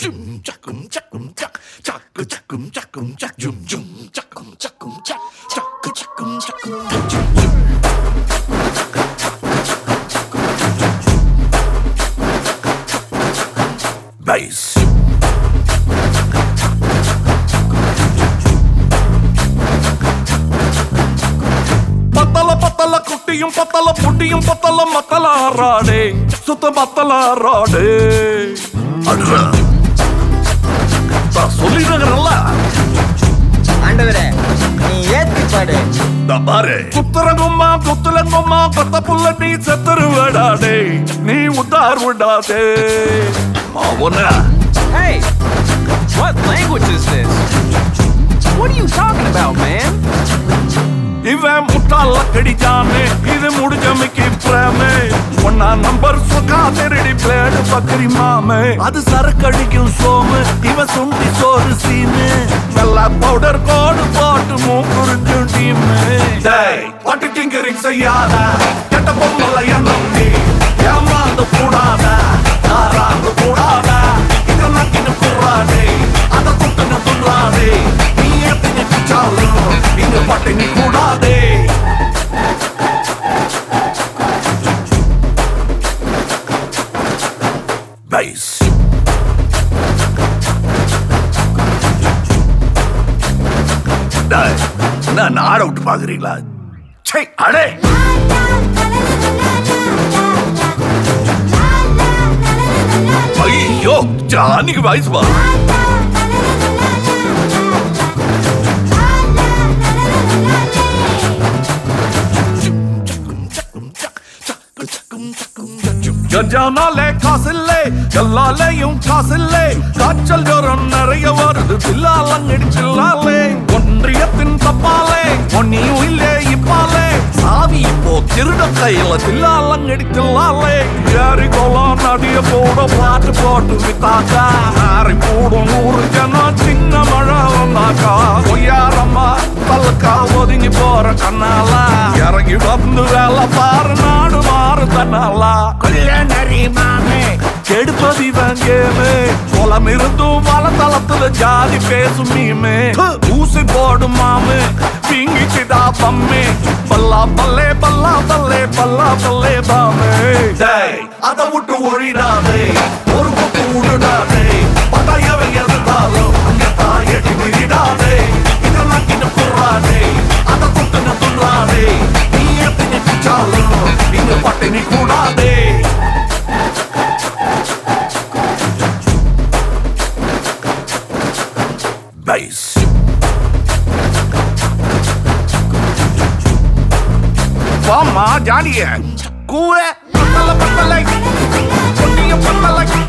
Jum jakum jakum jak. Jak jakum jakum jak. Jum jum jakum jakum jak. Jak jakum jakum jak. Jum jum. Bass. பத்தல பத்தல குட்டியும் பத்தல புட்டியும் பத்தல மத்தல ஆறாடே சுத்த மத்தல ஆறாடே அடுறா. நான் சொல்லிடுறேன்ல ஆண்டவரே நீ ஏத்தி பாடு இந்த பாரு குத்துறங்கும்மா குத்துலங்கும்மா கொத்த புள்ள நீ செத்துருவடாடே நீ உத்தார் விடாதே மாவன Hey, what language is this? What are you talking about, man? இவன் முட்டாள கடிச்சானே இது முடிஞ்ச மிக்கி பிரேமே ஒன்னா நம்பர் சொக்கா திருடி பிளேடு பக்கரி மாமே அது சரக்கடிக்கும் சோமு இவன் சுண்டி சோறு சீனு வெள்ள பவுடர் கோடு போட்டு மூக்குறிஞ்சும் டீமு டேய் பட்டு டிங்கரிங் செய்யாத கெட்ட பொம்மல எண்ணம் நீ ஏமாந்து கூடாத ஆறாந்து கூடாத இதை நக்கின்னு கூடாதே அதை துட்டுன்னு துள்ளாதே நீ எத்தனை குச்சாலும் இங்க பட்டினி கூடாதே Bass. டேய், என்ன நாட விட்டு பாக்குறீங்களா சை அடே ஐயோ ஜானிக்கு வாய்ஸ் பா கஞ்சானாலே காசில்லே எல்லாலேயும் காசில்லே காய்ச்சல் ஜோரம் நிறைய வருது பில்லாலங்கடி பில்லாலே ஒன்றியத்தின் தப்பாலே ஒன்னியும் இல்லே இப்பாலே சாவி இப்போ திருட கையில தில்லாலங்கடி தில்லாலே ஏறி கோலம் நடிய போட பாட்டு போட்டு வித்தாக்கா ஆறி போடும் நூறு ஜனம் சின்ன மழை வந்தாக்கா பொய்யாரம்மா பல்லுக்கா ஒதுங்கி போற கண்ணாலா இறங்கி வந்து வேலை பாரு நாடு மாறு தன்னாலா கொல்ல நரிமாமே கெடுப்பது இவன் கேமு குளம் இருந்தும் வளத்தளத்துல ஜாதி பேசும் மீமே ஊசி போடும் மாமு பிங்கிச்சுடா பம்மே பல்லா பல்லே பல்லா பல்லே பல்லா பல்லே பாமே டேய் அதை விட்டு ஒழிடாதே ஒரு பக்கம் விடுடாதே பட்டாயவை எதிர்த்தாலும் அங்க தாயடி விடாதே இதெல்லாம் கிட்ட குறாதே அதை குட்டுன்னு துள்ளாதே நீ எத்தனை பிச்சாலும் இங்க பட்டினி கூடாதே Bass. வாமா ஜாலிய கூற பத்தல பத்தலை பொன்னிய பத்தலை